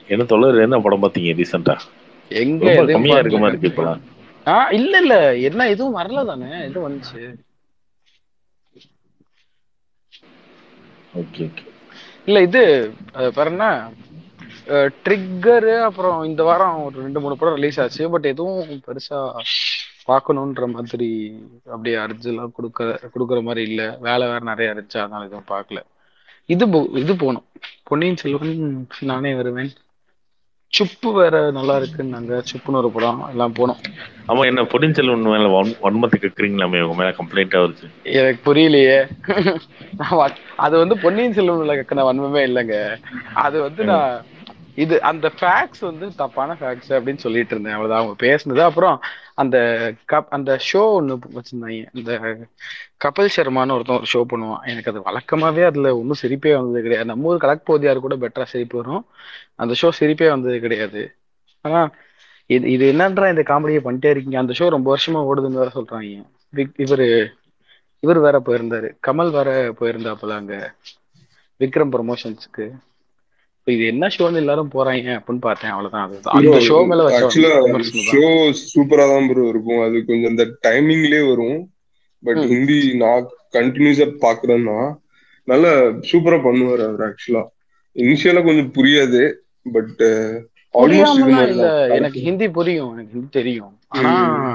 என்ன தொடர் என்ன படம் பார்த்தீங்க ரீசெண்டா எங்க ரொம்ப எதையும் கம்மியா இருக்க பார்க்கல மாதிரி இருக்கு இப்பலாம் ஆ இல்ல இல்ல என்ன எதுவும் வரல தானே எதுவும் வந்துச்சு ஓகே ஓகே இல்ல இது அது பேர் என்ன ட்ரிக்கரு அப்புறம் இந்த வாரம் ஒரு ரெண்டு மூணு படம் ரிலீஸ் ஆச்சு பட் எதுவும் பெருசா பார்க்கணுன்ற மாதிரி அப்படியே அர்ஜெல்லாம் கொடுக்க கொடுக்குற மாதிரி இல்ல வேலை வேற நிறைய இருந்துச்சு அதனால எதுவும் பார்க்கல இது போ- இது போகணும் பொன்னியின் செல்வன் நானே வருவேன் சுப்பு வேற நல்லா இருக்குன்னாங்க சுப்புன்னு ஒரு படம் எல்லாம் போனோம் ஆமா என்ன பொன்னியின் செல்வன் மேல வன்- வன்மத்தை கேக்குறீங்களாமே உங்க மேல கம்ப்ளைண்டா வருது எனக்கு புரியலையே நான் வ- அது வந்து பொன்னியின் செல்வன்ல கக்கின வன்மமே இல்லைங்க அது வந்து நான் இது அந்த ஃபேக்ட்ஸ் வந்து தப்பான ஃபேக்ட்ஸ் அப்படின்னு சொல்லிட்டு இருந்தேன் அவ்வளவுதான் அவங்க பேசுனது அப்புறம் அந்த கப் அந்த ஷோ ஒன்று வச்சிருந்தாங்க இந்த கபில் சர்மான்னு ஒருத்தன் ஒரு ஷோ பண்ணுவான் எனக்கு அது வழக்கமாவே அதுல ஒன்றும் சிரிப்பே வந்தது கிடையாது நம்ம ஊர் கலக் போதியார் கூட பெட்டரா சிரிப்பு வரும் அந்த ஷோ சிரிப்பே வந்தது கிடையாது ஆனா இது இது என்னன்றா இந்த காமெடியை பண்ணிட்டே இருக்கீங்க அந்த ஷோ ரொம்ப வருஷமா ஓடுதுன்னு வேற சொல்றாங்க விக்- இவரு இவர் வேற போயிருந்தாரு கமல் வேற போயிருந்தாப்புல அங்க விக்ரம் ப்ரொமோஷன்ஸ்க்கு இது என்ன ஷோன்னு எல்லாரும் போறாங்க அப்படின்னு பார்த்தேன் அவ்வளவுதான் அதுதான் அந்த ஷோ மேல வச்ச ஆக்சுவலா விமர்சனம் தான். ஷோ சூப்பரா தான் ப்ரோ இருக்கும் அது கொஞ்சம் இந்த டைமிங்லயே வரும் பட் ம். ஹிந்தி நான் கண்டினியூஸா பாக்குறேன்னா நல்ல சூப்பரா பண்ணுவாரு அவர் ஆக்சுவலா இனிஷியலா கொஞ்சம் புரியாது பட் ஆல்மோஸ்ட் இது புரியாமலாம் மாதிரி இல்ல தான். எனக்கு ஹிந்தி புரியும் எனக்கு ஹிந்தி தெரியும் ஆனா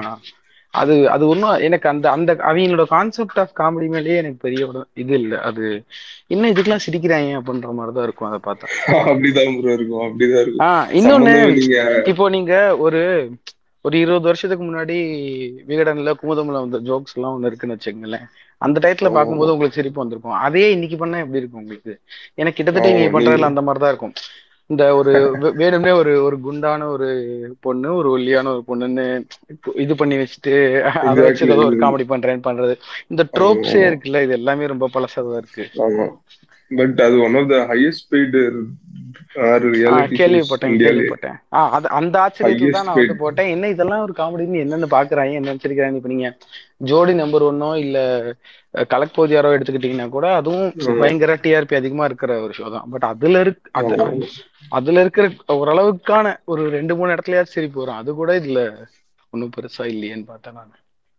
அது அது ஒன்றும் எனக்கு அந்த அந்த அவங்களோட கான்செப்ட் ஆஃப் காமெடி மேலேயே எனக்கு பெரிய ஒரு இது இல்ல அது இன்னும் இதுக்கெல்லாம் சிரிக்கிறாங்க அப்படின்ற மாதிரி தான் இருக்கும் அதை பார்த்தா அப்படிதான் ப்ரோ இருக்கும் அப்படிதான் இருக்கும் ஆஹ் இன்னொன்னு சம்பந்தமே நீங்க இப்போ நீங்க ஒரு ஒரு இருபது வருஷத்துக்கு முன்னாடி விகடன்ல குமுதம்ல வந்த ஜோக்ஸ் எல்லாம் ஒண்ணு இருக்குன்னு வச்சுக்கோங்களேன் அந்த டயத்துல ஆமா. பார்க்கும்போது உங்களுக்கு சிரிப்பு வந்திருக்கும் அதே இன்னைக்கு பண்ணா எப்படி இருக்கும் உங்களுக்கு எனக்கு கிட்டத்தட்ட ஆமா, நீங்க நீங்க- பண்றதுல அந்த மாதிரி தான் இருக்கும் இந்த ஒரு வே- வேணும்னே ஒரு ஒரு குண்டான ஒரு பொண்ணு ஒரு ஒல்லியான ஒரு பொண்ணுன்னு இப்போ இது பண்ணி வச்சுட்டு அதை வச்சு ஏதோ ஒரு Exactly. காமெடி பண்றேன்னு பண்றது இந்த ட்ரோப்ஸே இருக்குல்ல இது எல்லாமே ரொம்ப பழசாதான் இருக்கு ஆமா பட் அது one of the highest paid ஆறு ஆ, ரியாலிட்டி கேள்விப்பட்டேன் இந்தியாலே கேள்விப்பட்டேன் ஆ அது அந்த ஆச்சரியத்துல தான் நான் Highest வந்து போட்டேன் என்ன இதெல்லாம் ஒரு காமெடின்னு என்னன்னு பாக்குறாங்க என்ன நினைச்சிருக்காங்க இப்ப நீங்க ஜோடி நம்பர் ஒன்னோ இல்ல அஹ், கலக் போதியாரோ எடுத்துக்கிட்டீங்கன்னா கூட அதுவும் ஆமா. பயங்கர டிஆர்பி அதிகமா இருக்கிற ஒரு ஷோ தான் பட் அதுல இருக்கு அது ஆமா. அதுல இருக்கிற ஓரளவுக்கான ஒரு ரெண்டு மூணு இடத்துலயாச்சும் சிரிப்பு வரும் அது கூட இதுல ஒன்றும் பெருசா இல்லையேன்னு பார்த்தேன் நான்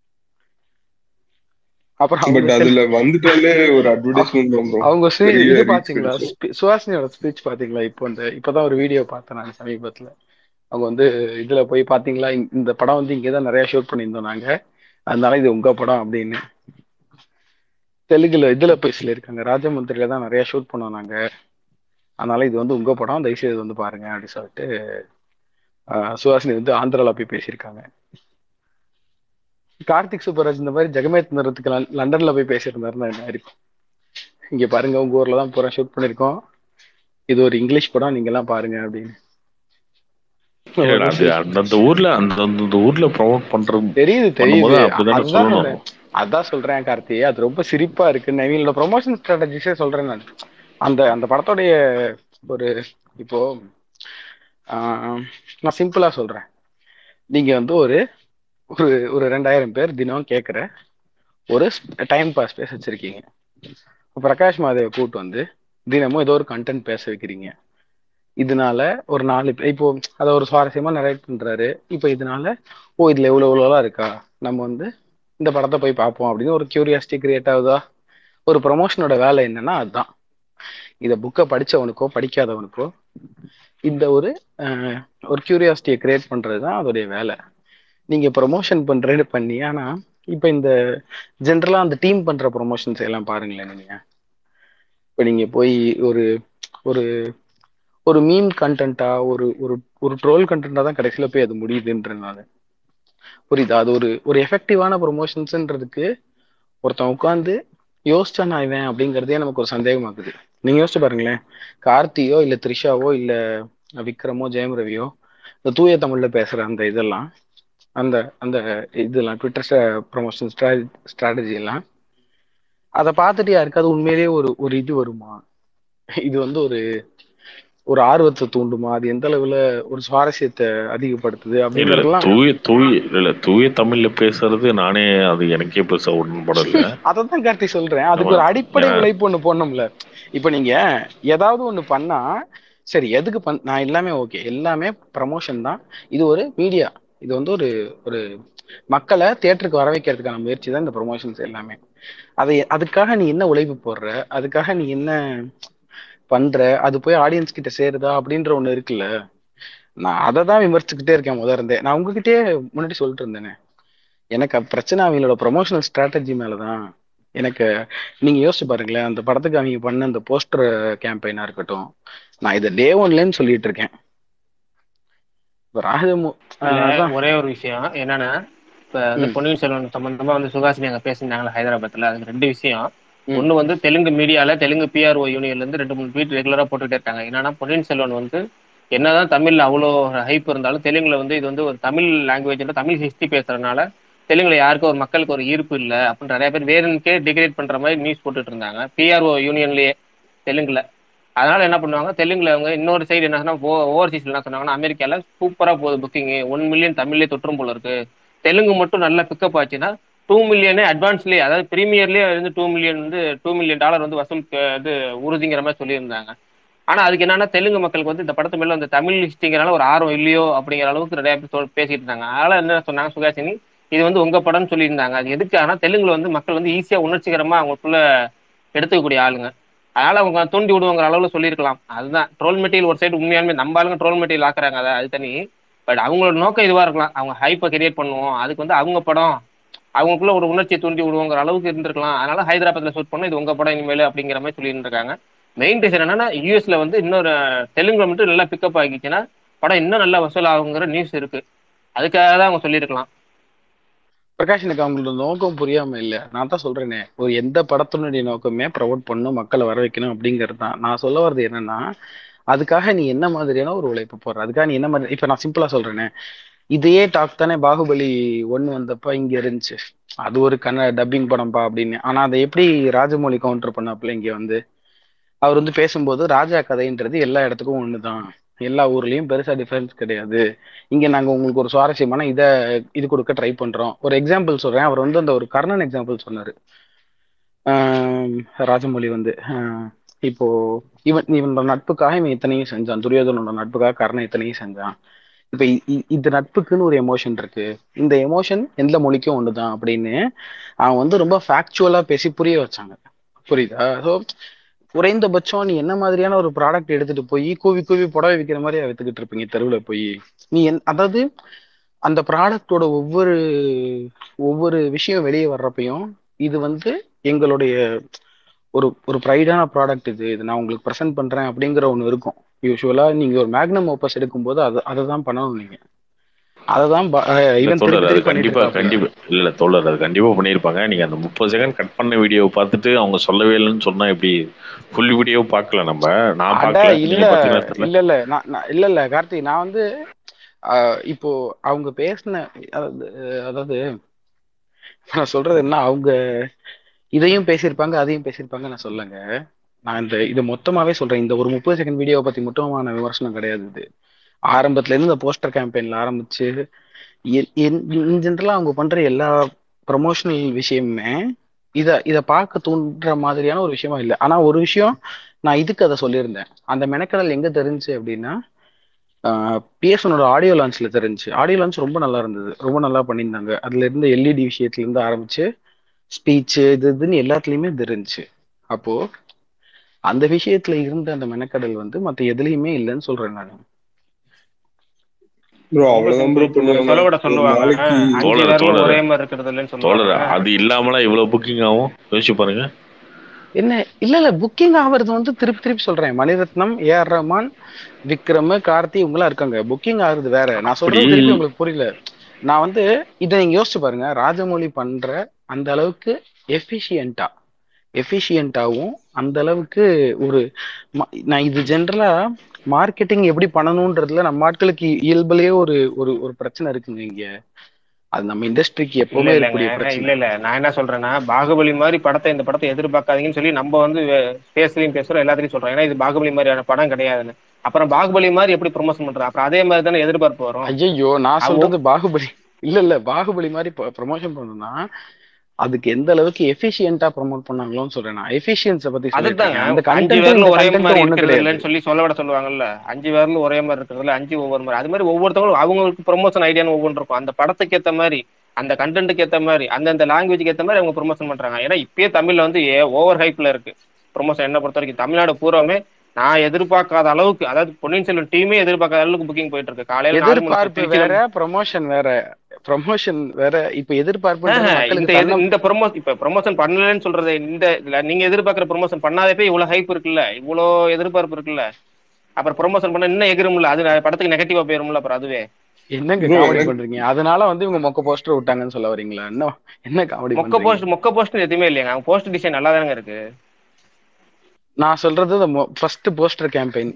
அப்புறம் பட் அவங்க அதுல வந்துட்டாலே ஒரு அட்வர்டைஸ்மெண்ட் வந்துரும் அவங்க ஸ்பீ- பெரிய இது reach பாத்தீங்களா கிடைக்கும். ஸ்பீ- சுஹாசினியோட ஸ்பீச் பாத்தீங்களா இப்போ இந்த இப்பதான் ஒரு வீடியோ பார்த்தேன் நான் சமீபத்துல அவங்க வந்து இதுல போய் பாத்தீங்களா இந்த- இந்த படம் வந்து இங்கதான் நிறைய ஷூட் பண்ணியிருந்தோம் நாங்க அதனால இது உங்க படம் அப்படின்னு தெலுங்குல இதுல போய் சொல்லியிருக்காங்க ராஜமந்திரில தான் நிறைய ஷூட் பண்ணோம் நாங்க அதனால இது வந்து உங்க படம் தயவுசெய்து வந்து பாருங்க அப்படின்னு சொல்லிட்டு ஆஹ், சுஹாசினி வந்து ஆந்திரால போய் பேசியிருக்காங்க கார்த்திக் சுப்பராஜ் இந்த மாதிரி ஜெகமேத் நிறத்துக்கு லண்டன்ல போய் பேசியிருந்தாருன்னா என்ன இருக்கும் இங்க பாருங்க உங்க ஊர்ல தான் பூரா ஷூட் பண்ணிருக்கோம் இது ஒரு இங்கிலீஷ் படம் நீங்க எல்லாம் பாருங்க அப்படின்னு இல்ல, அது அந்தந்த ஊர்ல அந்தந்த ஊர்ல ப்ரொமோட் பண்றது தெரியுது பண்ணும்போது தெரியுது அப்படிதானே அதுதான் சொல்லணும் சொல்றேன். அதான் சொல்றேன் கார்த்தி அது ரொம்ப சிரிப்பா இருக்கு இவங்களோட ப்ரொமோஷன் ஸ்ட்ராட்டஜிஸே சொல்றேன் நான் அந்த அந்த படத்தோடைய ஒரு இப்போ ஆஹ், நான் சிம்பிளா சொல்றேன் நீங்க வந்து ஒரு ஒரு ஒரு ரெண்டாயிரம் பேர் தினம் கேட்குற ஒரு டைம் பாஸ் பேச வச்சிருக்கீங்க இப்போ பிரகாஷ் மாதேவை கூட்டு வந்து தினமும் ஏதோ ஒரு கண்டென்ட் பேச வைக்கிறீங்க இதனால ஒரு நாலு பேர் இப்போ அதை ஒரு சுவாரஸ்யமா நரேட் பண்றாரு இப்போ இதனால ஓ இதுல எவ்வளவு எவ்வளோலாம் இருக்கா நம்ம வந்து இந்த படத்தை போய் பார்ப்போம் அப்படின்னு ஒரு கியூரியாசிட்டி கிரியேட் ஆகுதா ஒரு ப்ரொமோஷனோட வேலை என்னன்னா அதுதான் இதை புக்கை படிச்சவனுக்கோ படிக்காதவனுக்கோ இந்த ஒரு அஹ், ஒரு கியூரியாசிட்டியை கிரியேட் பண்றது தான் அதோடைய வேலை நீங்க ப்ரொமோஷன் பண்றேன்னு பண்ணி ஆனா இப்போ இந்த ஜென்ரலா அந்த டீம் பண்ற ப்ரொமோஷன்ஸ் எல்லாம் பாருங்களேன் நீங்க இப்போ நீங்க போய் ஒரு ஒரு ஒரு மீம் கண்டென்ட்டா ஒரு ஒரு ஒரு ட்ரோல் கண்டென்ட்டா தான் கடைசியில போய் அது முடியுதுன்றனால புரியுதா அது ஒரு ஒரு எஃபெக்டிவான ப்ரொமோஷன்ஸ்ன்றதுக்கு ஒருத்தன் உட்காந்து யோசிச்சா நான் இவன் அப்படிங்கறதே நமக்கு ஒரு சந்தேகமாக்குது நீங்க யோசிச்சு பாருங்களேன் கார்த்தியோ இல்ல த்ரிஷாவோ இல்ல விக்ரமோ ஜெயம் ரவியோ இந்த தூய தமிழ்ல பேசுற அந்த இதெல்லாம் அந்த அந்த இதெல்லாம் ட்விட்டர் ப்ரொமோஷன் ஸ்ட்ராட்டஜி எல்லாம் அதை பார்த்துட்டு யாருக்காவது உண்மையிலேயே ஒரு ஒரு இது வருமா இது வந்து ஒரு ஒரு ஆர்வத்தை தூண்டுமா அது எந்த அளவுல ஒரு சுவாரஸ்யத்தை அதிகப்படுத்துது இல்ல அப்படின்றதெல்லாம் தூய தூய இல்ல தூய தமிழ்ல பேசுறது நானே அது எனக்கே பெருசா உடன்படல அததான் கார்த்தி சொல்றேன் அதுக்கு ஒரு ஆமா. அடிப்படை ஏன்னா- உழைப்பு ஒண்ணு போடணும்ல இப்ப நீங்க ஏதாவது ஒண்ணு பண்ணா சரி எதுக்கு பண் நான் எல்லாமே ஓகே எல்லாமே ப்ரமோஷன் தான் இது ஒரு மீடியா இது வந்து ஒரு ஒரு மக்களை தியேட்டருக்கு வர வைக்கிறதுக்கான முயற்சி தான் இந்த ப்ரொமோஷன்ஸ் எல்லாமே அதை அதுக்காக நீ என்ன உழைப்பு போடுற அதுக்காக நீ என்ன பண்ற அது போய் ஆடியன்ஸ் கிட்ட சேருதா அப்படின்ற ஒண்ணு இருக்குல்ல நான் அதை தான் விமர்சிச்சுக்கிட்டே இருக்கேன் முதல்ல இருந்தே நான் உங்ககிட்டயே முன்னாடி சொல்லிட்டு இருந்தேனே எனக்கு அப்ப பிரச்சனை அவங்களோட ப்ரொமோஷனல் ஸ்ட்ராட்டஜி மேலதான் எனக்கு நீங்க யோசிச்சு பாருங்களேன் அந்த படத்துக்கு அவங்க பண்ண அந்த போஸ்டர் கேம்பெயினா இருக்கட்டும் நான் இதை டே ஒன்லேன்னு சொல்லிட்டு இருக்கேன் இப்ப ராஜமு இதுல ஆஹ் அதான் ஒரே ஒரு விஷயம் என்னன்னா இப்ப இந்த ம், பொன்னியின் செல்வன் சம்பந்தமா வந்து சுகாசினி அங்க பேசியிருந்தாங்களா ஹைதராபாத்ல அது ரெண்டு விஷயம் ம், ஒண்ணு வந்து தெலுங்கு மீடியால தெலுங்கு பிஆர்ஓ யூனியன்ல இருந்து ரெண்டு மூணு ட்வீட் ரெகுலரா போட்டுட்டே இருக்காங்க என்னன்னா பொன்னியின் செல்வன் வந்து என்னதான் தமிழ்ல அவ்வளோ ஹைப் இருந்தாலும் தெலுங்குல வந்து இது வந்து ஒரு தமிழ் லாங்குவேஜ்ல தமிழ் ஹிஸ்டரி பேசுறதுனால தெலுங்குல யாருக்கும் ஒரு மக்களுக்கு ஒரு ஈர்ப்பு இல்லை அப்படின்னு நிறைய பேர் வேறனுக்கே டிகிரேட் பண்ற மாதிரி நியூஸ் போட்டுட்டு இருந்தாங்க பிஆர்ஓ யூனியன்லயே தெலுங்குல அதனால என்ன பண்ணுவாங்க தெலுங்குல அவங்க இன்னொரு சைடு என்ன சொன்னா ஓவர்சீஸ்ல என்ன சொன்னாங்கன்னா அமெரிக்கால சூப்பரா போகுது புக்கிங் ஒன் மில்லியன் தமிழ்லயே தொற்றும் போல இருக்கு தெலுங்கு மட்டும் நல்லா பிக்கப் ஆச்சுன்னா டூ மில்லியனே அட்வான்ஸ்லேயே அதாவது ப்ரீமியர்லேயே வந்து டூ மில்லியன் வந்து டூ மில்லியன் டாலர் வந்து வசூல் அஹ், இது உறுதிங்கிற மாதிரி சொல்லியிருந்தாங்க ஆனா அதுக்கு என்னன்னா தெலுங்கு மக்களுக்கு வந்து இந்த படத்து மேல அந்த தமிழ் ஹிஸ்டிங்கிறனால ஒரு ஆர்வம் இல்லையோ அப்படிங்கிற அளவுக்கு நிறைய பேர் சொல் பேசிட்டு இருந்தாங்க அதனால என்ன சொன்னாங்க சுகாசினி இது வந்து உங்க படம்னு சொல்லியிருந்தாங்க அது எதுக்கு ஆனா தெலுங்குல வந்து மக்கள் வந்து ஈஸியா உணர்ச்சிகரமா அவங்களுக்குள்ள எடுத்துக்கக்கூடிய ஆளுங்க அதனால அவங்க தூண்டி விடுவாங்கிற அளவுல சொல்லியிருக்கலாம் அதுதான் ட்ரோல் மெட்டீரியல் ஒரு சைடு உண்மையாலுமே நம்ம ஆளுங்க ட்ரோல் மெட்டீரியல் ஆக்குறாங்க அதை அது தனி பட் அவங்களோட நோக்கம் இதுவா இருக்கலாம் அவங்க ஹைப்பை கிரியேட் பண்ணுவோம் அதுக்கு வந்து அவங்க படம் அவங்களுக்குள்ள ஒரு உணர்ச்சியை தூண்டி விடுவோங்கிற அளவுக்கு இருந்திருக்கலாம் அதனால ஹைதராபாத்ல ஷூட் பண்ண இது உங்க படம் இனிமேல் அப்படிங்கிற மாதிரி சொல்லிட்டு இருக்காங்க மெயின் ரீசன் என்னன்னா யூஎஸ்ல வந்து இன்னொரு தெலுங்குல மட்டும் நல்லா பிக்கப் ஆகிச்சுன்னா படம் இன்னும் நல்லா வசூல் ஆகுங்கிற நியூஸ் இருக்கு அதுக்காக தான் அவங்க சொல்லியிருக்கலாம் பிரகாஷ் எனக்கு அவங்களோட நோக்கம் புரியாம இல்ல நான் தான் சொல்றேனே ஒரு எந்த படத்தினுடைய நோக்கமே ப்ரொமோட் பண்ணணும் மக்களை வர வைக்கணும் அப்படிங்கிறது தான் நான் சொல்ல வர்றது என்னன்னா அதுக்காக நீ என்ன மாதிரியான ஒரு உழைப்பு போடுற அதுக்காக நீ என்ன மாதிரி இப்ப நான் சிம்பிளா சொல்றேனே இதையே டாக் தானே பாகுபலி ஒன்னு வந்தப்ப இங்க இருந்துச்சு அது ஒரு கண்ண டப்பிங் படம்பா அப்படின்னு ஆனா அதை எப்படி ராஜமௌழி கவுண்டர் பண்ணாப்புல இங்க வந்து அவர் வந்து பேசும்போது ராஜா கதைன்றது எல்லா இடத்துக்கும் ஒண்ணுதான் எல்லா ஊர்லயும் பெருசா டிஃபரன்ஸ் கிடையாது இங்க நாங்க உங்களுக்கு ஒரு சுவாரஸ்யமான இத இது கொடுக்க ட்ரை பண்றோம் ஒரு எக்ஸாம்பிள் சொல்றேன் அவர் வந்து அந்த ஒரு கர்ணன் எக்ஸாம்பிள் சொன்னாரு ஆம், ராஜமௌழி வந்து ஆஹ், இப்போ இவன் இவனோட நட்புக்காக இவன் இத்தனையும் செஞ்சான் துரியோதனோட நட்புக்காக கர்ணன் இத்தனையும் செஞ்சான் இப்ப இ- இ- இந்த நட்புக்குன்னு ஒரு எமோஷன் இருக்கு இந்த எமோஷன் எந்த மொழிக்கும் ஒண்ணுதான் அப்படின்னு அவன் வந்து ரொம்ப ஃபேக்சுவலா பேசி புரிய வச்சாங்க புரியுதா ஸோ குறைந்தபட்சம் நீ என்ன மாதிரியான ஒரு ப்ராடக்ட் எடுத்துட்டு போய் கூவி கூவி புடவை விற்கிற மாதிரி வித்துக்கிட்டு இருப்பீங்க தெருவுல போய் நீ என் அதாவது அந்த ப்ராடக்டோட ஒவ்வொரு ஒவ்வொரு விஷயம் வெளியே வர்றப்பையும் இது வந்து எங்களுடைய ஒரு ஒரு ப்ரைடான ப்ராடக்ட் இது இது நான் உங்களுக்கு ப்ரெசென்ட் பண்றேன் அப்படிங்கிற ஒன்று இருக்கும் யூஸ்வலா நீங்க ஒரு மேக்னம் ஓப்பஸ் எடுக்கும்போது அதை அதை தான் பண்ணணும் நீங்க அதை தான் இல்ல ஈவன் தோழர் அது திருப்பி பண்ணிட்டு கண்டிப்பா இருக்காப்புல கண்டிப்பா இல்ல தோழர் அது கண்டிப்பா பண்ணியிருப்பாங்க நீங்க அந்த முப்பது செகண்ட் கட் பண்ண வீடியோ பார்த்துட்டு அவங்க சொல்லவே இல்லைன்னு சொன்னா எப்படி ஃபுல் வீடியோ பார்க்கல நம்ம நான் அட பார்க்கல இல்ல நீங்க பாத்தீங்கன்னா தெரியல இல்ல இல்ல நான் நான்- இல்ல இல்ல கார்த்தி நான் வந்து ஆஹ், இப்போ அவங்க பேசின அதாவது அதாவது நான் சொல்றது என்ன அவங்க இதையும் பேசியிருப்பாங்க அதையும் பேசியிருப்பாங்க நான் சொல்லங்க நான் இந்த இது மொத்தமாவே சொல்றேன் இந்த ஒரு முப்பது செகண்ட் வீடியோவை பத்தி மட்டுமான விமர்சனம் கிடையாது இது ஆரம்பத்துல இருந்து இந்த போஸ்டர் கேம்பெயின்ல ஆரம்பிச்சு இன் ஜென்ரலா அவங்க பண்ற எல்லா ப்ரொமோஷனல் விஷயமுமே இத இத பார்க்க தூண்டுற மாதிரியான ஒரு விஷயமா இல்லை ஆனா ஒரு விஷயம் நான் இதுக்கு அதை சொல்லியிருந்தேன் அந்த மெனக்கடல் எங்க தெரிஞ்சு அப்படின்னா பிஎஸ்எனோட ஆடியோ லான்ச்ல தெரிஞ்சு ஆடியோ லான்ச் ரொம்ப நல்லா இருந்தது ரொம்ப நல்லா பண்ணியிருந்தாங்க அதுல இருந்த எல்இடி விஷயத்துல இருந்து ஆரம்பிச்சு ஸ்பீச் இது இதுன்னு எல்லாத்துலயுமே தெரிஞ்சு அப்போ அந்த விஷயத்துல இருந்த அந்த மெனக்கடல் வந்து மத்த எதுலயுமே இல்லைன்னு சொல்றேன் நான் ப்ரோ ரொம்ப அவ்வளவுதான் ப்ரோ சிம்பிள் பண்ணுவாங்க சொல்லவிட ஒரு சொல்லுவாங்க நாளைக்கு ஆஹ், அஞ்சு தோழர் விரலும் தோழர் ஒரே மாதிரி இருக்கிறது இல்லைன்னு தோழர் சொல்லுவாங்க அது இல்லாமலாம் இவ்வளவு புக்கிங் ஆகும் யோசிச்சு பாருங்க என்ன இல்ல இல்ல புக்கிங் ஆகுறது வந்து திருப்பி திருப்பி சொல்றேன் மணிரத்னம் ஏஆர் ரஹ்மான் விக்ரம் கார்த்தி இவங்கலாம் இருக்காங்க புக்கிங் ஆகுறது வேற நான் அப்படி சொல்றது திருப்பி உங்களுக்கு புரியல நான் வந்து இதை நீங்க யோசிச்சு பாருங்க ராஜமௌழி பண்ற அந்த அளவுக்கு எஃபிஷியண்டா எஃபிஷியண்டாவும் அந்த அளவுக்கு ஒரு ம- நான் இது ஜென்ரலா மார்க்கெட்டிங் எப்படி பண்ணணும்ன்றதுல நம்ம ஆட்களுக்கு இயல்புலயே ஒரு ஒரு ஒரு பிரச்சனை இருக்குங்க இங்க அது நம்ம இண்டஸ்ட்ரிக்கு இல்ல எப்பவுமே இல்லங்க இருக்கக்கூடிய இல்ல பிரச்சனை இல்ல நான் என்ன சொல்றேன்னா பாகுபலி மாதிரி படத்தை இந்த படத்தை எதிர்பார்க்காதீங்கன்னு சொல்லி நம்ம வந்து பேசுறதையும் பேசுறோம் எல்லாத்தையும் சொல்றோம் ஏன்னா இது பாகுபலி மாதிரியான படம் கிடையாதுன்னு அப்புறம் பாகுபலி மாதிரி எப்படி ப்ரொமோஷன் பண்றது அப்புறம் அதே மாதிரி தானே எதிர்பார்ப்பு வரும் ஐயோ நான் அவ- சொல்றது பாகுபலி இல்ல இல்ல பாகுபலி மாதிரி ப்ரொமோஷன் பண்ணணும்னா அதுக்கு எந்த அளவுக்கு எஃபிஷியன்ட்டா ப்ரோமோட் பண்ணாங்களோன்னு சொல்றேன் நான் எஃபிஷியன்ஸ பத்தி சொல்லிருக்காங்க அந்த அதுதாங்க அஞ்சு கண்டென்ட் பேர்ல இந்த ஒரே கண்டென்ட் மாதிரி ஒண்ணு இருக்கிறது கிடையாது இல்லைன்னு சொல்லி சொல்ல விட சொல்லுவாங்கல்ல அஞ்சு பேர்ல ஒரே மாதிரி இருக்கிறதுல அஞ்சு ஒவ்வொரு மாதிரி அது மாதிரி ஒவ்வொருத்தவங்களும் அவங்களுக்கு ப்ரொமோஷன் ஐடியான்னு ஒவ்வொன்று இருக்கும் அந்த படத்துக்கு ஏத்த மாதிரி அந்த கண்டென்ட்டுக்கு ஏத்த மாதிரி அந்தந்த லாங்குவேஜ்க்கு ஏத்த மாதிரி அவங்க ப்ரொமோஷன் பண்றாங்க ஏன்னா இப்பயே தமிழ்ல வந்து ஓவர் ஹைப்ல இருக்கு ப்ரொமோஷன் என்ன பொறுத்த வரைக்கும் தமிழ்நாடு பூராமே நான் எதிர்பார்க்காத அளவுக்கு அதாவது பொன்னியின் செல்வன் டீமே எதிர்பார்க்காத அளவுக்கு புக்கிங் போயிட்டு இருக்கு காலையில நாலு மணிக்கு எதிர்பார்ப்பு திருச்சியில வேற ப்ரொமோஷன் வேற ப்ரொமோஷன் வேற இப்ப எதிர்பார்ப்புன்றது ஆஹ் இந்த மக்களுக்கு எது- தன்னம் இந்த ப்ரொமோ இப்ப ப்ரொமோஷன் பண்ணலன்னு சொல்றது இந்த இல்ல, நீங்க எதிர்பார்க்குற ப்ரொமோஷன் பண்ணாதப்பே இவ்வளவு ஹைப் இருக்குல்ல இவ்வளோ எதிர்பார்ப்பு இருக்குல்ல அப்புறம் ப்ரொமோஷன் பண்ண இன்னும் எகிரும்ல அது படத்துக்கு நெகட்டிவா போயிரும்ல அப்புறம் அதுவே என்னங்க Bro, காமெடி எனக்கு- பண்றீங்க அதனால வந்து இவங்க மொக்க போஸ்டர் விட்டாங்கன்னு சொல்ல வரீங்களா என்ன என்ன காமெடி மொக்க பண்றீங்க போஸ்ட் மொக்க போஸ்ட் எதுவுமே இல்லையாங்க அவங்க போஸ்ட் டிசைன் நல்லா தானங்க இருக்கு நான் சொல்றது ஃபர்ஸ்ட் போஸ்டர் கேம்பெயின்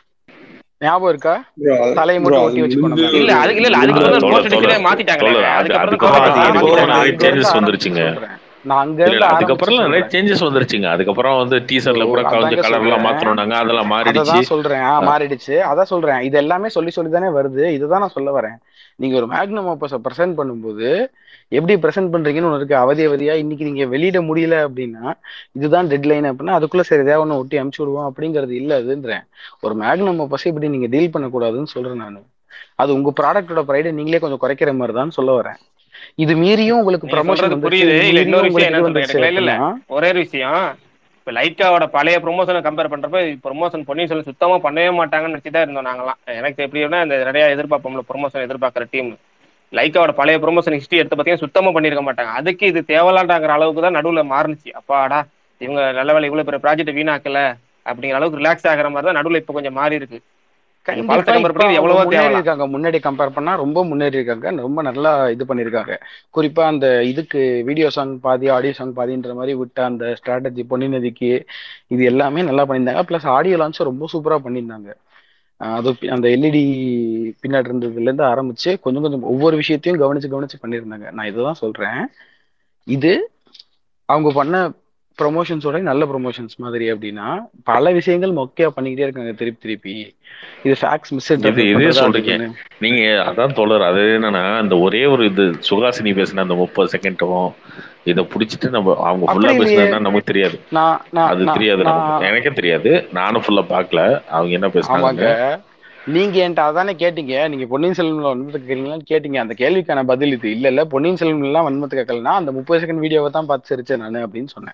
ஞாபகம் இருக்கா Bro, அது- தலையை bro, மட்டும் அது ஒட்டி வச்சுக்கணும் முடிஞ்சு- இல்ல அது இல்ல இல்ல அதுக்கு தோழர், வந்து போஸ்ட் தோழர், டிசைனே மாத்திட்டாங்க தோழர், அது- அதுக்கப்புறம் அதுக்கப்புறம் தான் அது மாத்திட்டாங்க. அதுக்கப்புறம் நிறைய அங்க இருந்து changes ஆரம்பிச்சு வந்துருச்சுங்க. சொல்றேன். நான் அங்க இல்ல இருந்து இல்ல ஆரம்பிச்சு அதுக்கப்புறம் நிறைய சொல்றேன். சேஞ்சஸ் வந்துருச்சுங்க அதுக்கப்புறம் வந்து டீசர்ல கூட அதாங்க கொஞ்சம் கலர் எல்லாம் சொல்றேன். மாத்தணும்னாங்க அதெல்லாம் மாறிடுச்சு அததான் சொல்றேன் ஆ, மாறிடுச்சு அதான் சொல்றேன் இது எல்லாமே சொல்லி சொல்லி தானே வருது இதுதான் நான் சொல்ல வரேன் நீங்க ஒரு மேக்னம் ஆப்பஸ பிரசன்ட் பண்ணும்போது எப்படி பிரசன்ட் பண்றீங்கன்னு ஒன்று இருக்கு அவதி அவதியா இன்னைக்கு நீங்க வெளியிட முடியல அப்படின்னா இதுதான் டெட்லைன் அப்படின்னா அதுக்குள்ள சரி ஏதாவது ஒன்று ஒட்டி அமுச்சு விடுவோம் அப்படிங்கிறது இல்ல அதுன்றேன் ஒரு மேக்னம் ஆப்பஸை இப்படி நீங்க டீல் பண்ணக்கூடாதுன்னு சொல்றேன் நான் அது உங்க ப்ராடக்ட்டோட ப்ரைடை நீங்களே கொஞ்சம் குறைக்கிற மாதிரி தான் சொல்ல வரேன் இது மீறியும் உங்களுக்கு நீங்க ப்ரமோஷன் சொல்றது வந்து புரியுது. இல்ல, இன்னொரு விஷயம் என்ன சொல்றீங்க? வந்துருச்சு இல்ல, இல்ல. அப்படின்னா ஒரே ஒரு விஷயம் இப்ப லைக்காவோட பழைய ப்ரொமோஷனை கம்பேர் பண்றப்ப ப்ரொமோஷன் பொன்னியின் செல்வன் சுத்தமா பண்ணவே மாட்டாங்கன்னு நினைச்சு தான் இருந்தோம் நாங்கலாம் எனக்கு எப்படின்னா இந்த நிறைய எதிர்பார்ப்போம்ல ப்ரொமோஷன் எதிர்பார்க்குற டீம் லைக்காவோட பழைய ப்ரொமோஷன் ஹிஸ்டரி எடுத்து பார்த்தீங்கன்னா சுத்தமா பண்ணியிருக்க மாட்டாங்க அதுக்கு இது தேவலாண்டாங்கிற அளவுக்கு தான் நடுவுல மாறுனுச்சு அப்பாடா இவங்க நல்ல வேலை இவ்வளவு பெரிய ப்ராஜெக்ட் வீணாக்கல அப்படிங்கிற அளவுக்கு ரிலாக்ஸ் ஆகிற மாதிரி தான் நடுவுல இப்ப கொஞ்சம் மாறி இருக்கு கண்டிப்பா பழசை compare இப்ப பண்ணி அவங்க எவ்வளவோ முன்னேறி தேவலாம். இருக்காங்க முன்னாடி கம்பேர் பண்ணா ரொம்ப முன்னேறி இருக்காங்க ரொம்ப நல்லா இது பண்ணிருக்காங்க குறிப்பா அந்த இதுக்கு வீடியோ சாங் பாதி ஆடியோ சாங் பாதின்ற மாதிரி விட்ட அந்த ஸ்ட்ராட்டஜி பொன்னி நதிக்கு இது எல்லாமே நல்லா பண்ணியிருந்தாங்க ப்ளஸ் ஆடியோ லான்ச் ரொம்ப சூப்பரா பண்ணியிருந்தாங்க அஹ் அது பி- அந்த எல்இடி பின்னாடி இருந்ததுல இருந்து ஆரம்பிச்சு கொஞ்சம் கொஞ்சம் ஒவ்வொரு விஷயத்தையும் கவனிச்சு கவனிச்சு பண்ணியிருந்தாங்க நான் இதுதான் சொல்றேன் இது அவங்க பண்ண ப்ரொமோஷன்ஸோட நல்ல ப்ரொமோஷன்ஸ் மாதிரி அப்படின்னா பல விஷயங்கள் மொக்கையா பண்ணிக்கிட்டே இருக்காங்க திருப்பி திருப்பி இது ஃபேக்ஸ் மிஸ் இது இதே சொல்றீங்க நீங்க அதான் தோழர் அது என்னன்னா அந்த ஒரே ஒரு இது சுகாசினி பேசின அந்த முப்பது செகண்டும் இதை புடிச்சிட்டு நம்ம அவங்க ஃபுல்லா அப்படி இல்லையே. பேசினா நமக்கு தெரியாது நான் நான் அது நான்- தெரியாது நான் நமக்கு எனக்கே தெரியாது நானும் ஃபுல்லா பார்க்கல அவங்க என்ன பேசினாங்க ஆமாங்க நீங்க என்கிட்ட அதானே கேட்டீங்க நீங்க பொன்னியின் செல்வன்ல வன்மத்தை கேட்கறீங்களான்னு கேட்டீங்க அந்த கேள்விக்கான பதில் இது இல்ல இல்ல பொன்னியின் செல்வன் எல்லாம் வன்மத்தை கேட்கலன்னா அந்த முப்பது செகண்ட் வீடியோவை தான் பார்த்து சிரிச்சேன் நானு அப்படின்னு சொன்னேன்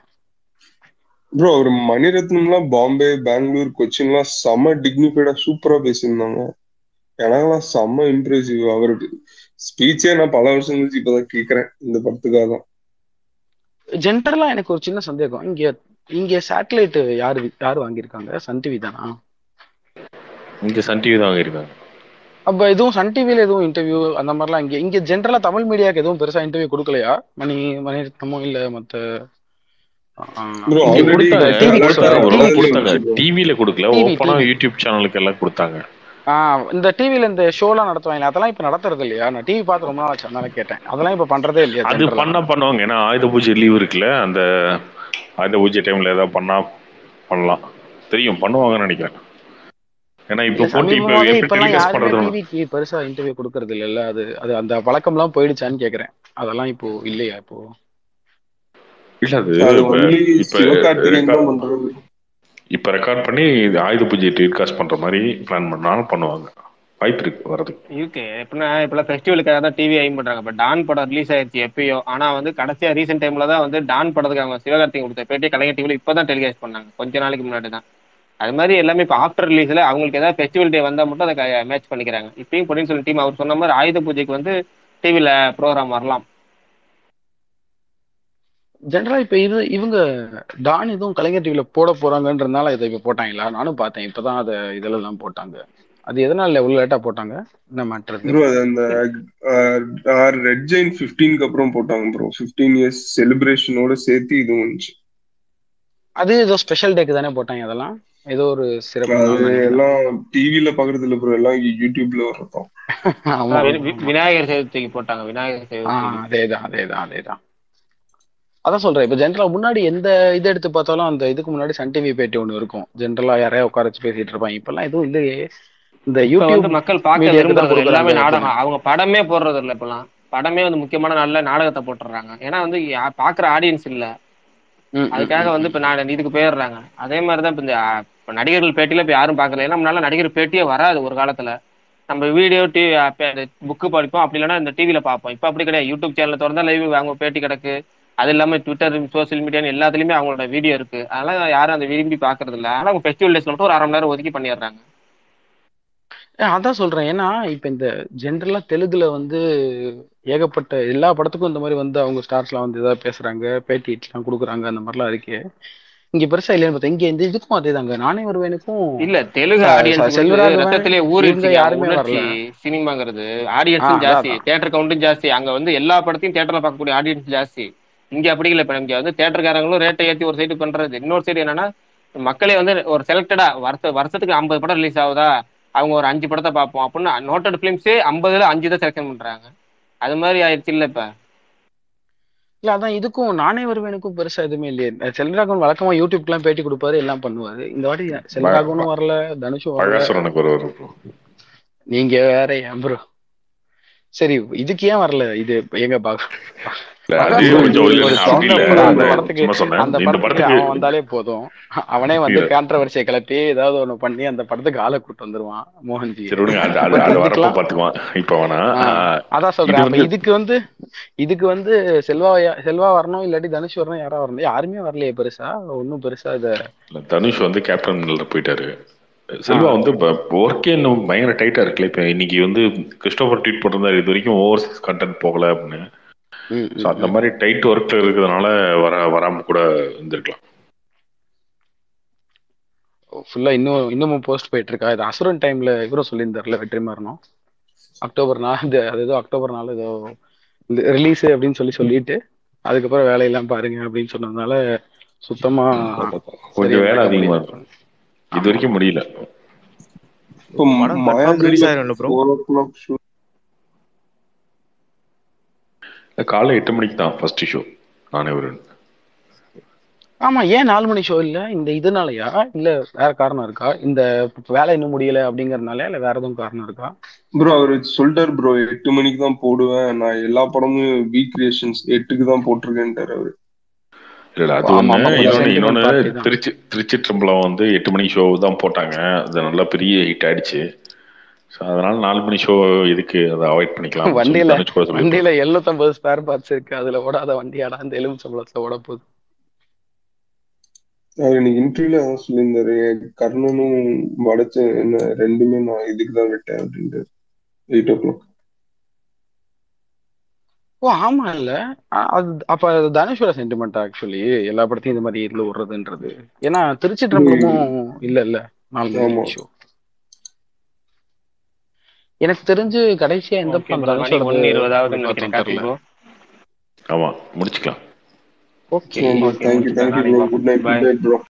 ப்ரோ ஒரு மணிரத்னம்லாம் பாம்பே பெங்களூர் கொச்சின்லாம் செம்ம டிக்னிஃபைடா சூப்பரா பேசியிருந்தாங்க எனக்கெல்லாம் செம்ம இம்ப்ரெசிவ் அவருக்கு ஸ்பீச்சே நான் பல வருஷம் கழிச்சு இப்பதான் கேக்குறேன் இந்த படத்துக்காக தான் ஜென்ரலா எனக்கு ஒரு சின்ன சந்தேகம் இங்க இங்க சேட்டலைட் யாரு யாரு வாங்கியிருக்காங்க சன் டிவி தானா இங்க சன் டிவி தான் வாங்கியிருக்காங்க அப்ப எதுவும் சன் டிவில எதுவும் இன்டர்வியூ அந்த மாதிரிலாம் இங்க இங்க ஜென்ரலா தமிழ் மீடியாக்கு எதுவும் பெருசா இன்டர்வியூ கொடுக்கலையா மணி மணிரத்னமோ இல்ல மத்த ஆ, Bro, இங்க already கொடுத்தாங்க TV டிவி கொடுத்தாங்க bro, TV கொடுத்தாங்க bro. டிவில கொடுக்கல TV, ஓப்பனா TV. யூடியூப் சேனலுக்கு எல்லாம் கொடுத்தாங்க ஆஹ் இந்த டிவில இந்த ஷோலாம் நடத்துவாங்க அதெல்லாம் இப்ப நடத்துறது இல்லையா நான் டிவி பார்த்து ரொம்ப நாள் ஆச்சு அதனால கேட்டேன் அதெல்லாம் இப்ப பண்றதே இல்லையா அது general ஆ? பண்ணா பண்ணுவாங்க ஏன்னா ஆயுத பூஜை லீவ் இருக்குல்ல அந்த ஆயுத பூஜை டைம்ல ஏதாவது பண்ணா பண்ணலாம் தெரியும் பண்ணுவாங்கன்னு நினைக்கிறேன் ஏன்னா இப்ப இல்ல, போட்டு இப்ப சமீபமாவே எப்படி இப்பெல்லாம் டெலிகாஸ்ட் யாருமே பண்றது டிவிக்கு பெருசா இன்டர்வியூ கொடுக்கறது இல்லைல்ல அது அது அந்த பழக்கம்லாம் போயிடுச்சான்னு கேக்குறேன் அதெல்லாம் இப்போ இல்லையா இப்போ இல்ல அது அது இப்ப only இப்ப சிவகார்த்திகேயன் தான் record- பண்றது இப்ப ரெக்கார்ட் பண்ணி இது ஆயுத பூஜை டெலிகாஸ்ட் பண்ற மாதிரி பிளான் பண்ணாலும் பண்ணுவாங்க வாய்ப்பு இருக்கு வரதுக்கு இருக்கு எப்படின்னா இப்பெல்லாம் ஃபெஸ்டிவலுக்காக தான் டிவி ஐம் பண்றாங்க இப்போ டான் படம் ரிலீஸ் ஆயிடுச்சு எப்பயோ ஆனா வந்து கடைசியா ரீசெண்ட் டைம்ல தான் வந்து டான் படத்துக்கு அவங்க சிவகார்த்திகேயன் கொடுத்த பேட்டி கலைஞர் டிவில இப்பதான் டெலிகாஸ்ட் பண்ணாங்க கொஞ்ச நாளைக்கு முன்னாடி தான் அது மாதிரி எல்லாமே இப்போ ஆஃப்டர் ரிலீஸ்ல அவங்களுக்கு ஏதாவது ஃபெஸ்டிவல் டே வந்தா மட்டும் அதை மேட்ச் பண்ணிக்கிறாங்க இப்பயும் பொன்னியின் செல்வன் டீம் அவர் சொன்ன மாதிரி ஆயுத பூஜைக்கு வந்து டிவில ப்ரோக்ராம் வரலாம் ஜென்ரலா இப்ப இது இவங்க டான் எதுவும் கலைஞர் டிவில போட போறாங்கன்றதுனால இதை இப்ப போட்டாங்களா நானும் பார்த்தேன் இப்பதான் அதை இதுல எல்லாம் போட்டாங்க அது எதனால இவ்வளவு லேட்டா போட்டாங்க என்ன மேட்டர் ப்ரோ அது அந்த ரெட் ஜெயின் பிப்டீனுக்கு அப்புறம் போட்டாங்க ப்ரோ பிப்டீன் இயர்ஸ் செலிப்ரேஷனோட சேர்த்து இதுவும் வந்துச்சு அது ஏதோ ஸ்பெஷல் டேக்கு தானே போட்டாங்க அதெல்லாம் ஏதோ ஒரு சிறப்பு அது நாள் நினைக்கிறேன். எல்லாம் டிவில பாக்குறது இல்ல ப்ரோ எல்லாம் யூடியூப்ல வர்றதும் ஆமா, வி- ஆமா, வி- ஆமா. விநாயகர் சதுர்த்திக்கு போட்டாங்க விநாயகர் ஆ, சதுர்த்திக்கு அதேதான் அதேதான் அதேதான் அதான் சொல்றேன் இப்ப ஜென்ரலா முன்னாடி எந்த இது எடுத்து பார்த்தாலும் அந்த இதுக்கு முன்னாடி சன் டிவி பேட்டி ஒண்ணு இருக்கும் ஜென்ரலா யாரையா உட்கார வச்சு பேசிட்டு இருப்பாங்க இப்பெல்லாம் எதுவும் இல்லையே இந்த இப்ப வந்து யூடியூப் மக்கள் பார்க்க மீடியாக்கு தான் விரும்புறது இல்ல. எல்லாமே கொடுக்குறாங்க நாடகம் அவங்க படமே போடுறது இல்ல இப்பெல்லாம் படமே வந்து முக்கியமான நாள்ல நாடகத்தை போட்டுடுறாங்க ஏன்னா வந்து யா- பாக்குற ஆடியன்ஸ் இல்ல ம், ம், அதுக்காக ம், வந்து இப்ப நான் இதுக்கு போயிடுறாங்க அதே மாதிரிதான் இப்ப இந்த அஹ், இப்ப நடிகர்கள் பேட்டியில இப்ப யாரும் பாக்கல ஏன்னா முன்னால நடிகர் பேட்டியே வராது ஒரு காலத்துல நம்ம வீடியோ டிவி புக்கு படிப்போம் அப்படி இல்லைன்னா இந்த டிவில பார்ப்போம் இப்ப அப்படி கிடையாது யூடியூப் சேனல் திறந்தா லைவ் அவங்க பேட்டி கிடக்கு அது இல்லாம ட்விட்டர் சோசியல் மீடியான்னு எல்லாத்துலயுமே அவங்களோட வீடியோ இருக்கு அதனால யாரும் அந்த விரும்பி பாக்குறது இல்ல ஆனா அவங்க ஃபெஸ்டிவல் டேஸ்ல மட்டும் ஒரு அரை மணி நேரம் ஒதுக்கி பண்ணிடுறாங்க ஏன் அதான் சொல்றேன் ஏன்னா இப்ப இந்த ஜென்ரலா தெலுங்குல வந்து ஏகப்பட்ட எல்லா படத்துக்கும் இந்த மாதிரி வந்து அவங்க ஸ்டார்ஸ்லாம் வந்து ஏதாவது பேசுறாங்க பேட்டி எல்லாம் கொடுக்குறாங்க அந்த மாதிரிலாம் இருக்கு இங்க பெருசா இல்லைன்னு பார்த்தா இங்க இந்த இதுக்கும் அதே தாங்க நானே வருவேனுக்கும் இல்ல தெலுங்கு ச- ச- ஆடியன்ஸ் செல்வராகவன் ரத்தத்திலே இவங்க ஊறிடுச்சு யாருமே உணர்ச்சி வரல. சினிமாங்கிறது ஆ, ஆடியன்ஸும் அதான், ஜாஸ்தி அதான். தியேட்டர் கவுண்டும் ஜாஸ்தி அங்க வந்து எல்லா படத்தையும் தியேட்டர்ல பார்க்கக்கூடிய ஆடியன்ஸ் ஜாஸ்தி இங்க அப்படி இல்லை இப்ப இங்க வந்து தியேட்டர்காரங்களும் ரேட்டை ஏத்தி ஒரு சைடு பண்றது இன்னொரு சைடு என்னன்னா மக்களே வந்து ஒரு செலக்டடா வருஷ வருஷத்துக்கு ஐம்பது படம் ரிலீஸ் ஆகுதா அவங்க ஒரு அஞ்சு படத்தை பார்ப்போம் அப்படின்னு நோட்டட் ஃபிலிம்ஸே ஐம்பதுல அஞ்சு தான் செலக்ஷன் பண்றாங்க அது மாதிரி ஆயிடுச்சு இல்ல இப்ப இல்ல அதான் இதுக்கும் நானே வருவேனுக்கும் பெருசா எதுவுமே இல்லையே செல்வராகவன் வழக்கமா யூடியூப்க்குலாம் பேட்டி கொடுப்பாரு எல்லாம் பண்ணுவாரு இந்த வாட்டி செல்வராகவனும் வரல தனுஷும் வரல பகாசுரனுக்கு ஒரு ஒரு bro. நீங்க வேற ஏன் ப்ரோ சரி இதுக்கு ஏன் வரல இது எங்க பாக்க இல்ல, அது அதான் bro, கொஞ்சம் ஒரு இல்ல, song அப்படி இல்ல, கூட அந்த அந்த- படத்துக்கு சும்மா சொன்னேன். அந்த இந்த படத்துக்கு படத்துக்கு அவன் வந்தாலே போதும் அவனே வந்து இல்ல. கான்ட்ரவர்சியை கிளப்பி ஏதாவது ஒண்ணு பண்ணி அந்த படத்துக்கு ஆளை கூட்டு வந்துருவான் மோகன்ஜி சரி விடுங்க அது அது அது வரப்ப பாத்துக்குவான் இப்ப வேணா ஆ, ஆஹ், அதான் சொல்றேன் இது அப்ப வந்து- இதுக்கு வந்து இதுக்கு வந்து செல்வா செல்வா வரணும் இல்லாட்டி தனுஷ் வரணும் யாரா வரணும் யாருமே வரலையே பெருசா ஒன்னும் பெருசா இத இல்ல, தனுஷ் வந்து கேப்டன் போயிட்டாரு செல்வா வந்து ஒர்க்கே இன்னும் பயங்கர டைட்டா இருக்குல்ல இப்ப இன்னைக்கு வந்து கிறிஸ்டோபர் ட்வீட் போட்டிருந்தாரு இது வரைக்கும் ஓவர் கண்டென்ட் போகல அப்படின்னு ம், ஸோ ம், அந்த மாதிரி டைட் ஒர்க்ல இருக்கிறதுனால வர வராம கூட இருந்திருக்கலாம் ஃபுல்லா இன்னும் இன்னமும் போஸ்ட் போயிட்டு இருக்கா இது அசுரன் டைம்ல இவரும் சொல்லியிருந்தாருல வெற்றிமாறனும் அக்டோபர் நாலு இது அது ஏதோ அக்டோபர் நாலு ஏதோ ரிலீஸ் அப்படின்னு சொல்லி சொல்லிட்டு அதுக்கப்புறம் வேலையெல்லாம் பாருங்க அப்படின்னு சொன்னதுனால சுத்தமா கொஞ்சம் வேலை சரியா அதிகமா பார்க்க இருக்கும் இது வரைக்கும் முடியல இப்போ படம் confirm release ஆயிரும்ல bro? Four o'clock show காலைல எட்டு மணிக்கு தான் ஃபர்ஸ்ட் ஷோ நானே ஒரு ஆமா ஏன் நாலு மணி ஷோ இல்ல இந்த இதனாலயா இல்ல வேற காரணம் இருக்கா இந்த வேலை இன்னும் முடியல அப்படிங்கறதுனால இல்ல வேற எதுவும் காரணம் இருக்கா ப்ரோ அவரு சொல்லிட்டாரு ப்ரோ எட்டு மணிக்கு தான் போடுவேன் நான் எல்லா படமும் வீக் கிரியேஷன்ஸ் எட்டுக்கு தான் போட்டிருக்கேன்ட்டாரு அவரு இல்ல இல்ல அது ஆமா, ஒண்ணு ஆமா, இன்னொன்னு sentiment இன்னொன்னு party தான். திருச்சி திருச்சி ட்ரிம்பலம் வந்து எட்டு மணிக்கு ஷோ தான் போட்டாங்க அது நல்லா பெரிய ஹிட் ஆயிடுச்சு ஸோ அதனால நாலு மணி ஷோ எதுக்கு அதை அவாய்ட் பண்ணிக்கலாம் வண்டியில தனுஷ் கூட சொல்லி வண்டியில எழுநூத்தம்பது ஸ்பேர் பார்ட்ஸ் இருக்கு அதுல ஓடாத வண்டியாடா இந்த எலும்பு சம்பளத்துல ஓட போகுது அவர் இன்னைக்கு இன்டர்வியூல அதான் சொல்லியிருந்தாரு கர்ணனும் வடச்ச என்ன ரெண்டுமே நான் இதுக்கு தான் விட்டேன் அப்படின்ட்டு எயிட் ஓ கிளாக் ஓ ஆமா இல்ல அ- அது அப்ப அது தனுஷோட சென்டிமெண்ட் ஆக்சுவலி எல்லா படத்தையும் இந்த மாதிரி இதுல விடுறதுன்றது ஏன்னா திருச்சி ட்ரம்பலமும் இல்ல இல்ல நாலு ஆமா. மணி ஷோ எனக்கு தெரிஞ்சு கடைசியா எந்த Okay படம் bro, மணி தனுஷோடது ஒன்னு இருபதாவது போய் நினைக்கிறேன் பார்த்தோம்னு கார்த்திக் தெரியல bro. ஆமா முடிச்சுக்கலாம் ஓகே தேங்க்யூ okay, தேங்க்யூ முடிச்சுக்கலாம். Thank you bro good night Bye. Good night bro